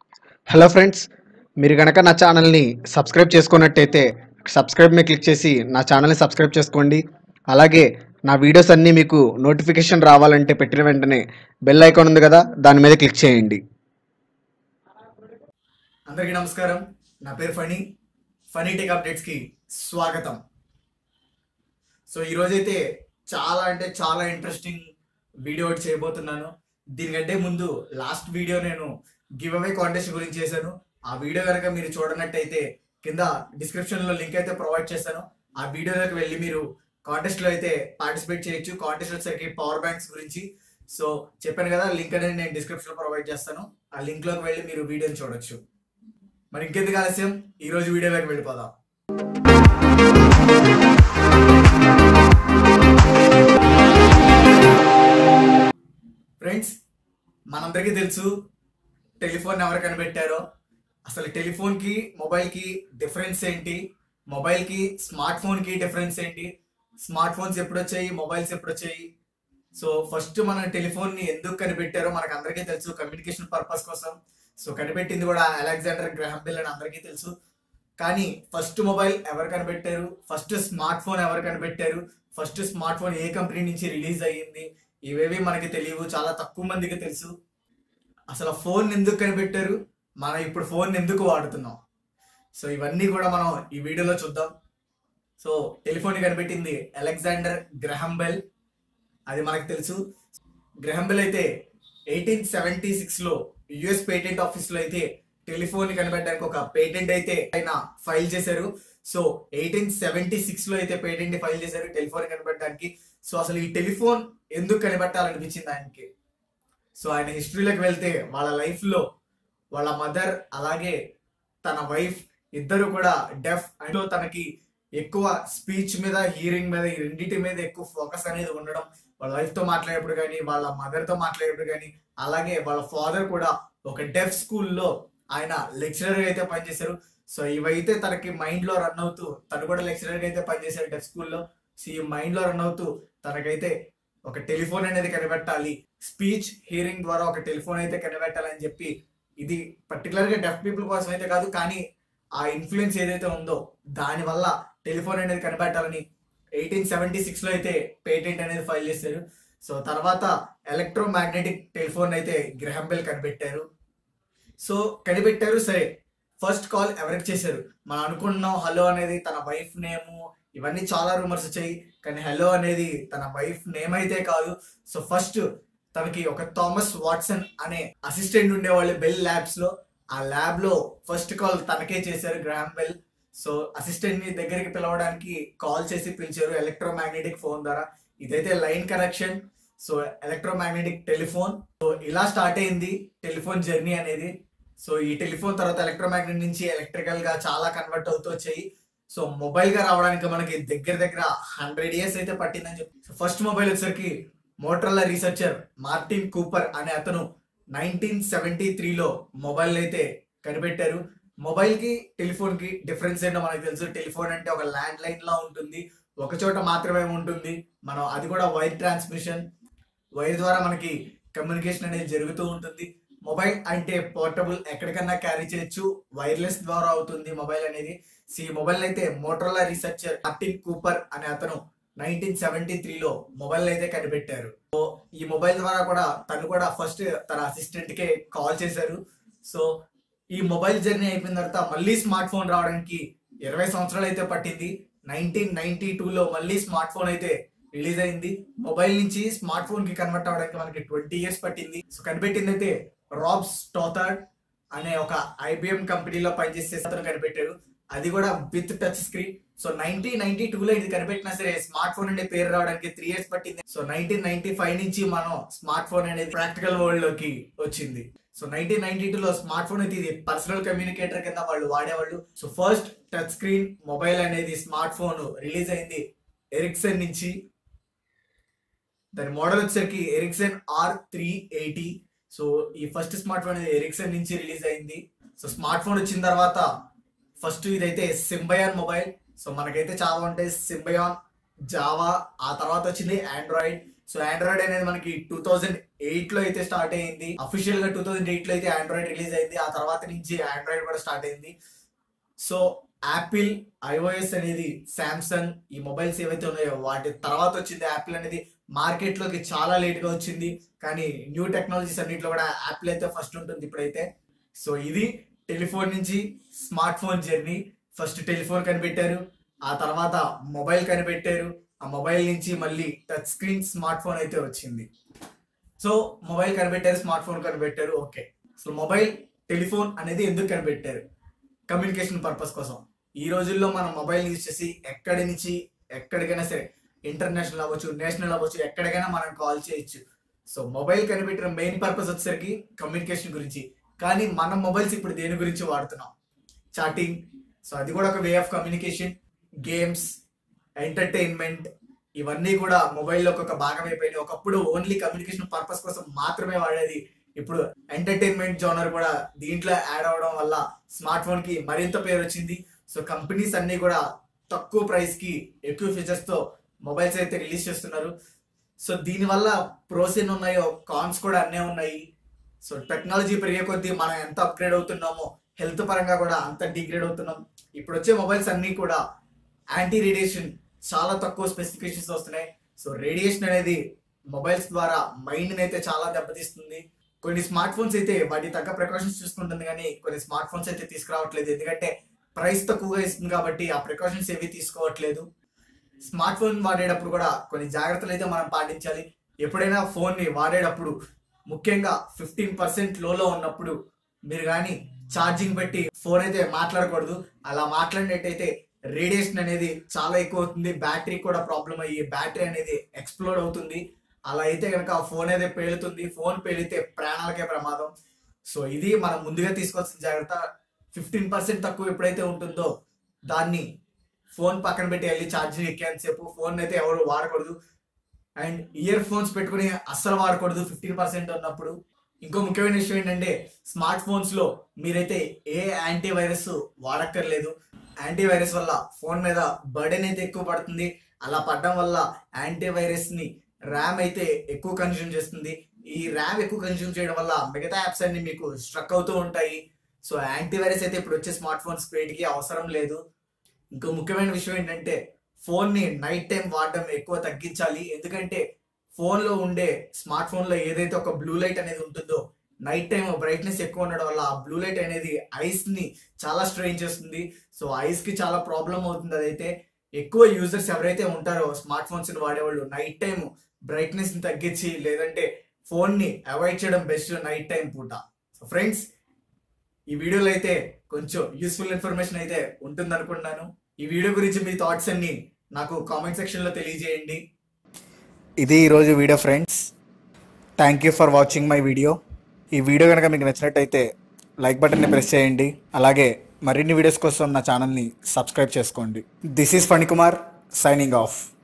hello friends మీరు కనుక నా ఛానల్ని సబ్స్క్రైబ్ చేసుకున్నట్టయితే సబ్స్క్రైబ్ మీద క్లిక్ చేసి నా ఛానల్ని సబ్స్క్రైబ్ చేసుకోండి అలాగే నా వీడియోస్ అన్నీ మీకు నోటిఫికేషన్ రావాలంటే పెట్టిన వెంటనే బెల్ ఐకాన్ ఉంది కదా దాని మీద క్లిక్ చేయండి అందరికీ నమస్కారం నా పేరు ఫణి ఫనీ టెక్ అప్డేట్స్కి స్వాగతం సో ఈరోజైతే చాలా అంటే చాలా ఇంట్రెస్టింగ్ వీడియో ఒకటి చేయబోతున్నాను దీనికంటే ముందు లాస్ట్ వీడియో నేను గివ్ అవే కాంటెస్ట్ గురించి చేశాను ఆ వీడియో కనుక మీరు చూడనట్టయితే కింద డిస్క్రిప్షన్లో లింక్ అయితే ప్రొవైడ్ చేశాను ఆ వీడియోలోకి వెళ్ళి మీరు కాంటెస్ట్లో అయితే పార్టిసిపేట్ చేయొచ్చు కాంటెస్ట్ వచ్చేసరికి పవర్ బ్యాంక్స్ గురించి సో చెప్పాను కదా లింక్ అనేది నేను డిస్క్రిప్షన్లో ప్రొవైడ్ చేస్తాను ఆ లింక్లోకి వెళ్ళి మీరు వీడియోని చూడొచ్చు మరి ఇంకెందుకు ఆలస్యం ఈ రోజు వీడియోలోకి వెళ్ళిపోదాం ఫ్రెండ్స్ మనందరికీ తెలుసు టెలిఫోన్ ఎవరు కనిపెట్టారో అసలు టెలిఫోన్కి మొబైల్కి డిఫరెన్స్ ఏంటి మొబైల్కి స్మార్ట్ ఫోన్కి డిఫరెన్స్ ఏంటి స్మార్ట్ ఫోన్స్ ఎప్పుడు వచ్చాయి మొబైల్స్ ఎప్పుడు వచ్చాయి సో ఫస్ట్ మన టెలిఫోన్ని ఎందుకు కనిపెట్టారో మనకు అందరికీ తెలుసు కమ్యూనికేషన్ పర్పస్ కోసం సో కనిపెట్టింది కూడా అలెగ్జాండర్ గ్రహం బెల్ అని అందరికీ తెలుసు కానీ ఫస్ట్ మొబైల్ ఎవరు కనిపెట్టారు ఫస్ట్ స్మార్ట్ ఫోన్ ఎవరు కనిపెట్టారు ఫస్ట్ స్మార్ట్ ఫోన్ ఏ కంపెనీ నుంచి రిలీజ్ అయ్యింది ఇవేవి మనకి తెలియవు చాలా తక్కువ మందికి తెలుసు అసలు ఫోన్ ఎందుకు కనిపెట్టారు మనం ఇప్పుడు ఫోన్ ఎందుకు వాడుతున్నాం సో ఇవన్నీ కూడా మనం ఈ వీడియోలో చూద్దాం సో టెలిఫోన్ కనిపెట్టింది అలెగ్జాండర్ గ్రహం బెల్ అది మనకు తెలుసు గ్రహం బెల్ అయితే ఎయిటీన్ సెవెంటీ సిక్స్ లో యుఎస్ పేటెంట్ ఆఫీస్ లో అయితే టెలిఫోన్ కనిపెట్టడానికి ఒక పేటెంట్ అయితే ఆయన ఫైల్ చేశారు సో ఎయిటీన్ సెవెంటీ సిక్స్ లో అయితే పేటెంట్ ఫైల్ చేశారు టెలిఫోన్ కనిపెట్టడానికి సో అసలు ఈ టెలిఫోన్ ఎందుకు కనిపెట్టాలనిపించింది ఆయనకి సో ఆయన హిస్టరీలోకి వెళ్తే వాళ్ళ లైఫ్ లో వాళ్ళ మదర్ అలాగే తన వైఫ్ ఇద్దరు కూడా డెఫ్ అండ్ తనకి ఎక్కువ స్పీచ్ మీద హీరింగ్ మీద ఈ రెండింటి మీద ఎక్కువ ఫోకస్ అనేది ఉండడం వాళ్ళ వైఫ్ తో మాట్లాడేప్పుడు కానీ వాళ్ళ మదర్ తో మాట్లాడేప్పుడు కానీ అలాగే వాళ్ళ ఫాదర్ కూడా ఒక డెఫ్ స్కూల్లో ఆయన లెక్చరర్ అయితే పనిచేశారు సో ఇవైతే తనకి మైండ్ లో రన్ అవుతూ తను కూడా లెక్చరర్ అయితే పనిచేశారు డెఫ్ స్కూల్లో సో ఈ మైండ్ లో రన్ అవుతూ తనకైతే ఒక టెలిఫోన్ అనేది కనిపెట్టాలి స్పీచ్ హియరింగ్ ద్వారా ఒక టెలిఫోన్ అయితే కనిపెట్టాలని చెప్పి ఇది పర్టికులర్ గా డెఫ్ పీపుల్ కోసం అయితే కాదు కానీ ఆ ఇన్ఫ్లుయెన్స్ ఏదైతే ఉందో దాని వల్ల టెలిఫోన్ అనేది కనిపెట్టాలని ఎయిటీన్ సెవెంటీ సిక్స్ లో అయితే పేటెంట్ అనేది ఫైల్ చేశారు సో తర్వాత ఎలక్ట్రోమాగ్నెటిక్ టెలిఫోన్ అయితే గ్రహం బెల్ కనిపెట్టారు సో కనిపెట్టారు సరే ఫస్ట్ కాల్ ఎవరికి చేశారు మనం అనుకున్నాం హలో అనేది తన వైఫ్ నేము ఇవన్నీ చాలా రూమర్స్ వచ్చాయి కానీ హలో అనేది తన వైఫ్ నేమ్ అయితే కాదు సో ఫస్ట్ తనకి ఒక థామస్ వాట్సన్ అనే అసిస్టెంట్ ఉండేవాళ్ళు బెల్ ల్యాబ్స్ లో ఆ ల్యాబ్ లో ఫస్ట్ కాల్ తనకే చేశారు గ్రామ్ బెల్ సో అసిస్టెంట్ ని దగ్గరికి పిలవడానికి కాల్ చేసి పిలిచారు ఎలక్ట్రోమాగ్నెటిక్ ఫోన్ ద్వారా ఇదైతే line connection so electromagnetic telephone so ఇలా స్టార్ట్ అయింది టెలిఫోన్ జర్నీ అనేది సో ఈ టెలిఫోన్ తర్వాత ఎలక్ట్రోమాగ్నెట్ నుంచి ఎలక్ట్రికల్ గా చాలా కన్వర్ట్ అవుతూ వచ్చాయి సో మొబైల్ గా రావడానికి మనకి దగ్గర దగ్గర హండ్రెడ్ ఇయర్స్ అయితే పట్టిందని చెప్పి ఫస్ట్ మొబైల్ వచ్చేసరికి మోటర్ల రీసెర్చర్ మార్టిన్ కూపర్ అనే అతను నైన్టీన్ సెవెంటీ త్రీలో మొబైల్ అయితే కనిపెట్టారు మొబైల్ కి టెలిఫోన్ కి డిఫరెన్స్ ఏంటో మనకు తెలుసు టెలిఫోన్ అంటే ఒక ల్యాండ్ లైన్ లా ఉంటుంది ఒక చోట మాత్రమే ఉంటుంది మనం అది కూడా వైర్ ట్రాన్స్మిషన్ వైర్ ద్వారా మనకి కమ్యూనికేషన్ అనేది జరుగుతూ ఉంటుంది మొబైల్ అంటే పోర్టబుల్ ఎక్కడికన్నా క్యారీ చేయొచ్చు వైర్లెస్ ద్వారా అవుతుంది మొబైల్ అనేది సి మొబైల్ అయితే మోటరోలా రీసెర్చర్ మార్టిన్ కూపర్ అనే అతను నైన్టీన్ సెవెంటీ త్రీలో మొబైల్ అయితే కనిపెట్టారు సో ఈ మొబైల్ ద్వారా కూడా తను కూడా ఫస్ట్ తన అసిస్టెంట్ కే కాల్ చేశారు సో ఈ మొబైల్ జర్నీ అయిపోయిన తర్వాత మళ్ళీ స్మార్ట్ ఫోన్ రావడానికి ఇరవై సంవత్సరాలు అయితే పట్టింది నైన్టీన్ నైన్టీ టూలో మళ్ళీ స్మార్ట్ ఫోన్ అయితే రిలీజ్ అయింది మొబైల్ నుంచి స్మార్ట్ ఫోన్ కి కన్వర్ట్ అవడానికి మనకి ట్వంటీ ఇయర్స్ పట్టింది సో కనిపెట్టింది అయితే రాబ్ స్టోథర్డ్ అనే ఒక ఐబిఎం కంపెనీలో పనిచేసే అతను కనిపెట్టారు అది కూడా with touch screen so nineteen ninety టూలో ఇది కనిపెట్టినా సరే స్మార్ట్ ఫోన్ అనే పేరు రావడానికి త్రీ ఇయర్స్ పట్టింది సో నైన్టీన్ నైన్టీ ఫైవ్ నుంచి మనం స్మార్ట్ ఫోన్ అనేది ప్రాక్టికల్ వరల్డ్ లోకి వచ్చింది సో నైన్టీన్ నైన్టీ టూలో స్మార్ట్ ఫోన్ అయితే ఇది పర్సనల్ కమ్యూనికేటర్ కింద వాళ్ళు వాడేవాళ్ళు so first touch screen mobile అనేది స్మార్ట్ ఫోన్ రిలీజ్ అయింది ఎరిక్సన్ నుంచి దాని మోడల్ వచ్చేసరికి Ericsson R three eighty so ఈ ఫస్ట్ స్మార్ట్ ఫోన్ అనేది ఎరిక్సన్ నుంచి రిలీజ్ అయింది సో స్మార్ట్ ఫోన్ వచ్చిన తర్వాత ఫస్ట్ ఇదైతే సింబయాన్ మొబైల్ సో మనకైతే చాలా ఉంటాయి సింబయాన్ జావా ఆ తర్వాత వచ్చింది ఆండ్రాయిడ్ సో ఆండ్రాయిడ్ అనేది మనకి టూ థౌజండ్ ఎయిట్ లో అయితే స్టార్ట్ అయింది అఫీషియల్ గా టూ థౌజండ్ ఎయిట్ లో అయితే ఆండ్రాయిడ్ రిలీజ్ అయింది ఆ తర్వాత నుంచి ఆండ్రాయిడ్ కూడా స్టార్ట్ అయింది సో యాపిల్ ఐఓఎస్ అనేది సామ్సంగ్ ఈ మొబైల్స్ ఏవైతే ఉన్నాయో వాటి తర్వాత వచ్చింది యాపిల్ అనేది మార్కెట్ లోకి చాలా లేట్ గా వచ్చింది కానీ న్యూ టెక్నాలజీస్ అన్నింటిలో కూడా యాపిల్ అయితే ఫస్ట్ ఉంటుంది ఇప్పుడైతే సో ఇది టెలిఫోన్ నుంచి smart phone journey first telephone కనిపెట్టారు ఆ తర్వాత మొబైల్ కనిపెట్టారు ఆ మొబైల్ నుంచి మళ్ళీ టచ్ స్క్రీన్ స్మార్ట్ ఫోన్ అయితే వచ్చింది సో మొబైల్ కనిపెట్టారు స్మార్ట్ ఫోన్ కనిపెట్టారు ఓకే సో మొబైల్ టెలిఫోన్ అనేది ఎందుకు కనిపెట్టారు కమ్యూనికేషన్ పర్పస్ కోసం ఈ రోజుల్లో మనం మొబైల్ యూజ్ చేసి ఎక్కడి నుంచి ఎక్కడికైనా సరే ఇంటర్నేషనల్ అవ్వచ్చు నేషనల్ అవ్వచ్చు ఎక్కడికైనా మనం కాల్ చేయొచ్చు సో మొబైల్ కనిపెట్టిన మెయిన్ పర్పస్ వచ్చేసరికి కమ్యూనికేషన్ గురించి కానీ మనం మొబైల్స్ ఇప్పుడు దేని గురించి వాడుతున్నాం చాటింగ్ సో అది కూడా ఒక way of communication games entertainment ఇవన్నీ కూడా మొబైల్లో ఒక భాగం అయిపోయినాయి ఒకప్పుడు ఓన్లీ కమ్యూనికేషన్ పర్పస్ కోసం మాత్రమే వాడేది ఇప్పుడు ఎంటర్టైన్మెంట్ జోనర్ కూడా దీంట్లో యాడ్ అవడం వల్ల స్మార్ట్ ఫోన్ కి మరింత పేరు వచ్చింది సో కంపెనీస్ అన్ని కూడా తక్కువ ప్రైస్ కి ఎక్కువ ఫీచర్స్ తో మొబైల్స్ అయితే రిలీజ్ చేస్తున్నారు సో దీనివల్ల ప్రోస్ ఎన్ని ఉన్నాయో కాన్స్ కూడా అన్నీ ఉన్నాయి సో టెక్నాలజీ పెరిగే కొద్దీ మనం ఎంత అప్గ్రేడ్ అవుతున్నామో హెల్త్ పరంగా కూడా అంత డిగ్రేడ్ అవుతున్నాం ఇప్పుడు వచ్చే మొబైల్స్ అన్నీ కూడా యాంటీ రేడియేషన్ చాలా తక్కువ స్పెసిఫికేషన్స్ వస్తున్నాయి సో రేడియేషన్ అనేది మొబైల్స్ ద్వారా మైండ్ అయితే చాలా దెబ్బతీస్తుంది కొన్ని స్మార్ట్ ఫోన్స్ అయితే వాటి తగ్గ ప్రికాషన్స్ చూసుకుంటుంది కానీ కొన్ని స్మార్ట్ ఫోన్స్ అయితే తీసుకురావట్లేదు ఎందుకంటే ప్రైస్ తక్కువగా ఇస్తుంది కాబట్టి ఆ ప్రికాషన్స్ ఏవి తీసుకోవట్లేదు స్మార్ట్ ఫోన్ వాడేటప్పుడు కూడా కొన్ని జాగ్రత్తలు అయితే మనం పాటించాలి ఎప్పుడైనా ఫోన్ ని వాడేటప్పుడు ముఖ్యంగా ఫిఫ్టీన్ పర్సెంట్ లోలో ఉన్నప్పుడు మీరు కానీ ఛార్జింగ్ పెట్టి ఫోన్ అయితే మాట్లాడకూడదు అలా మాట్లాడినట్టయితే రేడియేషన్ అనేది చాలా ఎక్కువ అవుతుంది బ్యాటరీ కూడా ప్రాబ్లం అయ్యి బ్యాటరీ అనేది ఎక్స్ప్లోడ్ అవుతుంది అలా అయితే కనుక ఫోన్ అయితే పేలుతుంది ఫోన్ పేలితే ప్రాణాలకే ప్రమాదం సో ఇది మనం ముందుగా తీసుకోవాల్సిన జాగ్రత్త ఫిఫ్టీన్ పర్సెంట్ తక్కువ ఎప్పుడైతే ఉంటుందో దాన్ని ఫోన్ పక్కన పెట్టి వెళ్ళి ఛార్జింగ్ ఎక్కేంతసేపు ఫోన్ అయితే ఎవరు వాడకూడదు అండ్ ఇయర్ ఫోన్స్ పెట్టుకుని అస్సలు వాడకూడదు ఫిఫ్టీన్ పర్సెంట్ ఉన్నప్పుడు ఇంకో ముఖ్యమైన విషయం ఏంటంటే స్మార్ట్ ఫోన్స్ లో మీరైతే ఏ యాంటీ వైరస్ వాడక్కర్లేదు యాంటీ వైరస్ వల్ల ఫోన్ మీద బర్డెన్ అయితే ఎక్కువ పడుతుంది అలా పడడం వల్ల యాంటీ వైరస్ ని ర్యామ్ అయితే ఎక్కువ కన్జ్యూమ్ చేస్తుంది ఈ ర్యామ్ ఎక్కువ కన్జ్యూమ్ చేయడం వల్ల మిగతా యాప్స్ అన్ని మీకు స్ట్రక్ అవుతూ ఉంటాయి సో యాంటీ వైరస్ అయితే ఇప్పుడు వచ్చే స్మార్ట్ ఫోన్స్ వేటికి అవసరం లేదు ఇంకో ముఖ్యమైన విషయం ఏంటంటే ఫోన్ ని నైట్ టైం వాడడం ఎక్కువ తగ్గించాలి ఎందుకంటే ఫోన్ లో ఉండే స్మార్ట్ ఫోన్ లో ఏదైతే ఒక బ్లూ లైట్ అనేది ఉంటుందో నైట్ టైం బ్రైట్నెస్ ఎక్కువ ఉండడం వల్ల ఆ బ్లూ లైట్ అనేది ఐస్ ని చాలా స్ట్రెయిన్ చేస్తుంది సో ఐస్ కి చాలా ప్రాబ్లం అవుతుంది అదైతే ఎక్కువ యూజర్స్ ఎవరైతే ఉంటారో స్మార్ట్ ఫోన్స్ ని వాడేవాళ్ళు నైట్ టైం బ్రైట్నెస్ ని తగ్గించి లేదంటే ఫోన్ ని అవాయిడ్ చేయడం బెస్ట్ నైట్ టైం పూట సో ఫ్రెండ్స్ ఈ వీడియోలో అయితే కొంచెం యూస్ఫుల్ ఇన్ఫర్మేషన్ అయితే ఉంటుంది అనుకుంటున్నాను ఈ వీడియో గురించి మీ థాట్స్ అన్ని నాకు కామెంట్ సెక్షన్ లో తెలియజేయండి ఇది ఈరోజు video friends thank you for watching my video ఈ వీడియో కనుక మీకు నచ్చినట్టయితే లైక్ బటన్ని ప్రెస్ చేయండి అలాగే మరిన్ని వీడియోస్ కోసం నా ఛానల్ని సబ్స్క్రైబ్ చేసుకోండి this is Phanikumar signing of